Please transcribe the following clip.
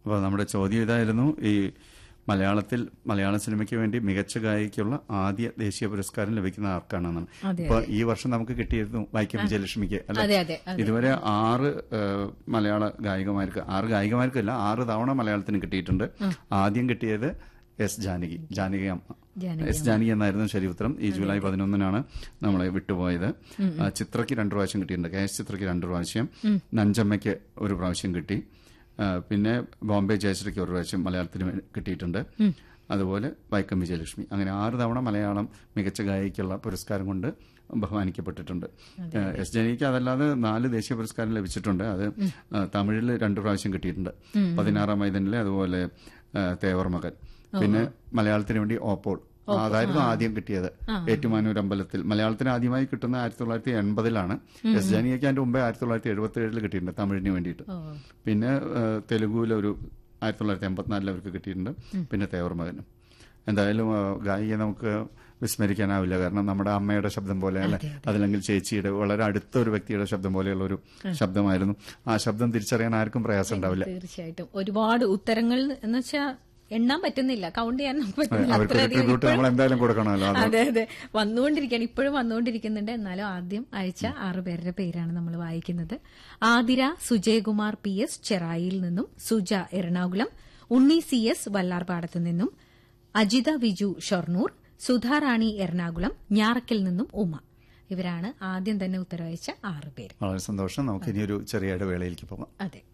അപ്പോൾ നമ്മുടെ ചോദ്യം ഇതായിരുന്നു ഈ മലയാളത്തിൽ മലയാള സിനിമയ്ക്ക് വേണ്ടി മികച്ച ഗായികയ്ക്കുള്ള ആദ്യ ദേശീയ പുരസ്കാരം ലഭിക്കുന്ന ആർക്കാണെന്നാണ് അതെ, ഇപ്പൊ ഈ വർഷം നമുക്ക് കിട്ടിയിരുന്നു വൈക്കം വിജയലക്ഷ്മിക്ക് അതെ, അതെ, അതെ. ഇതുവരെ ആറ് ഏഹ്, മലയാള ഗായികമാർക്ക് ആറ് ഗായികമാർക്കല്ല ആറ് തവണ മലയാളത്തിന് കിട്ടിയിട്ടുണ്ട് ആദ്യം കിട്ടിയത് എസ് ജാനകി ജാനകി അമ്മ ജാനകി എസ് ജാനകി എന്നായിരുന്നു ശരി ഉത്തരം ഈ ജൂലൈ പതിനൊന്നിനാണ് നമ്മളെ വിട്ടുപോയത് ആ, ചിത്രയ്ക്ക് രണ്ടു പ്രാവശ്യം കിട്ടിയിട്ടുണ്ട് കെ എസ് ചിത്രയ്ക്ക് രണ്ടു പ്രാവശ്യം നഞ്ചമ്മയ്ക്ക് ഒരു പ്രാവശ്യം കിട്ടി ആ, പിന്നെ ബോംബെ ജയശ്രീക്ക് ഒരു പ്രാവശ്യം മലയാളത്തിന് വേ- കിട്ടിയിട്ടുണ്ട് അതുപോലെ വൈക്കം വിജയലക്ഷ്മി അങ്ങനെ ആറ് തവണ മലയാളം മികച്ച ഗായികയ്ക്കുള്ള പുരസ്കാരം കൊണ്ട് ബഹുമാനിക്കപ്പെട്ടിട്ടുണ്ട് ആ, എസ് ജാനകിക്ക് അതല്ലാതെ നാല് ദേശീയ പുരസ്കാരം ലഭിച്ചിട്ടുണ്ട് അത് ആ, തമിഴിൽ രണ്ടു പ്രാവശ്യം കിട്ടിയിട്ടുണ്ട് പതിനാറാം മൈതനിലെ അതുപോലെ ആ, തേവർ മകൻ പിന്നെ മലയാളത്തിന് വേണ്ടി ഓപ്പോൾ അതായിരുന്നു ആദ്യം കിട്ടിയത് ഏറ്റുമാനൂർ അമ്പലത്തിൽ മലയാളത്തിന് ആദ്യമായി കിട്ടുന്ന ആയിരത്തി തൊള്ളായിരത്തി എൺപതിലാണ് എസ് ജാനിയക്ക് അതിന്റെ മുമ്പേ ആയിരത്തി തൊള്ളായിരത്തി എഴുപത്തി ഏഴിൽ കിട്ടിയിട്ടുണ്ട് തമിഴിന് വേണ്ടിയിട്ട് പിന്നെ ഏഹ്, തെലുഗുവിലെ ഒരു ആയിരത്തി തൊള്ളായിരത്തി എൺപത്തിനാലിൽ അവർക്ക് കിട്ടിയിട്ടുണ്ട് പിന്നെ തേവർ മകനും എന്തായാലും ഏഹ്, ഗായികയെ നമുക്ക് വിസ്മരിക്കാനാവില്ല കാരണം നമ്മുടെ അമ്മയുടെ ശബ്ദം പോലെ അല്ലെ അതല്ലെങ്കിൽ ചേച്ചിയുടെ വളരെ അടുത്ത ഒരു വ്യക്തിയുടെ ശബ്ദം പോലെയുള്ള ഒരു ശബ്ദമായിരുന്നു ആ ശബ്ദം തിരിച്ചറിയാൻ ആർക്കും പ്രയാസം ഉണ്ടാവില്ല തീർച്ചയായിട്ടും ഒരുപാട് ഉത്തരങ്ങൾ എന്ന് വെച്ചാൽ എണ്ണാൻ പറ്റുന്നില്ല കൗണ്ട് ചെയ്യാൻ പറ്റുന്നില്ല അവർക്കൊരു അത്രയധികം ട്രിബ്യൂട്ട് നമ്മൾ എന്തായാലും കൊടുക്കണമല്ലോ അത് അതെ അതെ വന്നുകൊണ്ടിരിക്കുകയാണ് ഇപ്പോഴും വന്നുകൊണ്ടിരിക്കുന്നുണ്ട് എന്നാലും ആദ്യം അയച്ച ആറു പേരുടെ പേരാണ് നമ്മൾ വായിക്കുന്നത് ആതിര സുജയകുമാർ പി എസ് ചെറായിയിൽ നിന്നും സുജ എറണാകുളം ഉണ്ണി സി എസ് വല്ലാർപാടത്തു നിന്നും അജിത വിജു ഷൊർണൂർ സുധാറാണി എറണാകുളം ഞാറക്കൽ നിന്നും ഉമ ഇവരാണ് ആദ്യം തന്നെ ഉത്തരവയച്ച ആറ് പേര് വളരെ സന്തോഷം നമുക്ക് ഇനി ഒരു ചെറിയ ഇടവേളയിലേക്ക് പോകാം അതെ